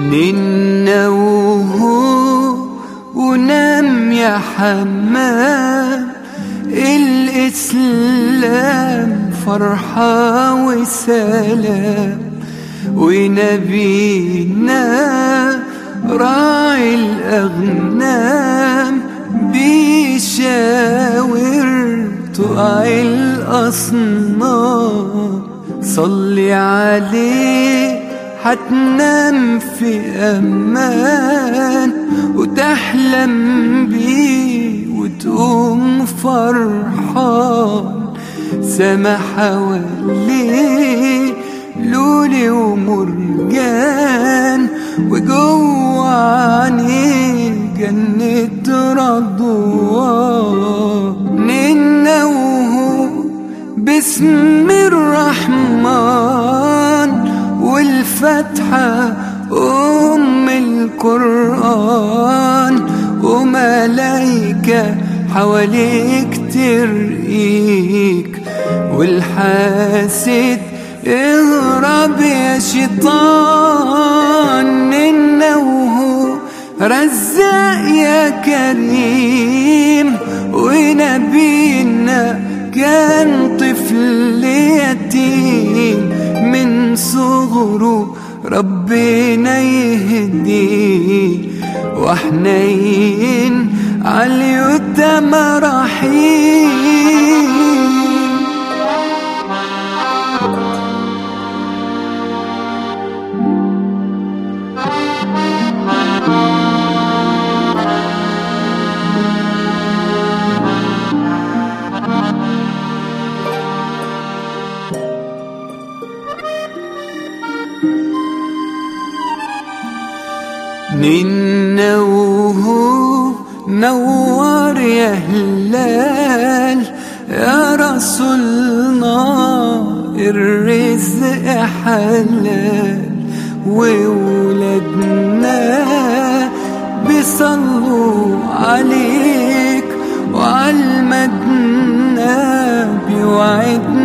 ننوه ونام يا حمام الإسلام فرحة وسلام ونبينا راعي الأغنام بيشاور تقع الأصنام صلي عليه حتنام في أمان وتحلم بيه وتقوم فرحان سما حواليه لولي ومرجان وجوه عينيه جنة رضوان ننوه باسم الرحمن والفتحة أم القرآن وملايكة حواليك ترقيك والحاسد اهرب يا شيطان إنه رزاق يا كريم ونبينا كان طفل يتيم من صغره ربنا يهديه وحنين على اليتم رحيم ننوه نور يا هلال يا رسولنا الرزق حلال وولادنا بيصلوا عليك وعالمدنا بيوعدنا